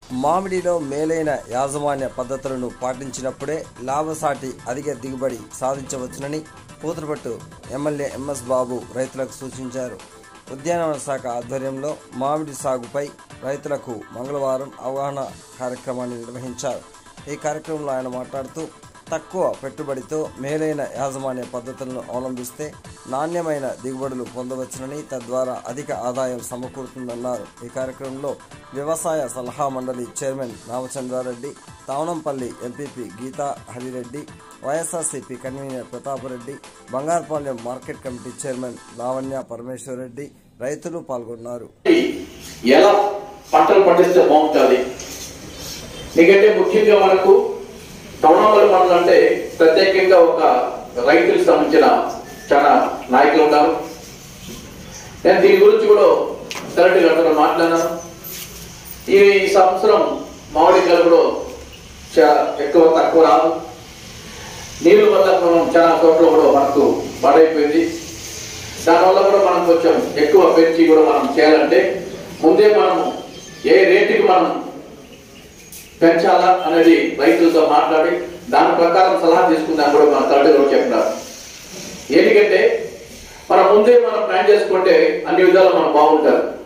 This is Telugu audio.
మామిడిలో మేలైన యాజమాన్య పద్ధతులను పాటించినప్పుడే లాభసాటి అధిక దిగుబడి సాధించవచ్చునని పూతరపట్టు ఎమ్మెల్యే ఎంఎస్ బాబు రైతులకు సూచించారు ఉద్యానవన శాఖ ఆధ్వర్యంలో మామిడి సాగుపై రైతులకు మంగళవారం అవగాహన కార్యక్రమాన్ని నిర్వహించారు ఈ కార్యక్రమంలో ఆయన మాట్లాడుతూ తక్కువ పెట్టుబడితో మేలైన యాజమాన్య పద్ధతులను అవలంబిస్తే నాణ్యమైన దిగుబడులు పొందవచ్చునని తద్వారా అధిక ఆదాయం సమకూరుతుందన్నారు ఈ కార్యక్రమంలో వ్యవసాయ సలహా మండలి chairman Ramachandra Reddy Thavanampalli MPP Geetha Hari Reddy YSRCP convener Pratap Reddy Bangarupalem market committee chairman Lavanya Parameshwar Reddy రైతులు పాల్గొన్నారు ఎలా పంటలు పండిస్తే బాగుంటుంది ఎందుకంటే ముఖ్యంగా మనకు టౌనవల్ మండలం అంటే ప్రత్యేకంగా ఒక రైతులకు సంబంధించిన చాలా నాయకులు ఉన్నారు నేను దీని గురించి కూడా కరెక్ట్ గారితో మాట్లాడాను ఈ సంవత్సరం మామిడికాయలు కూడా చాలా ఎక్కువ తక్కువ రాదు నీళ్ళు వల్ల మనం చాలా చోట్ల కూడా మనకు పాడైపోయింది దానివల్ల కూడా మనం కొంచెం ఎక్కువ పెంచి కూడా మనం చేయాలంటే ముందే మనం ఏ రేటుకి మనం పెంచాలా అనేది రైతులతో మాట్లాడి దాని ప్రకారం సలహా తీసుకుందాం కూడా మన తండ్రి గారు చెప్పినారు ఎందుకంటే మనం ముందే మనం ప్లాన్ చేసుకుంటే అన్ని విధాలు మనం బాగుంటారు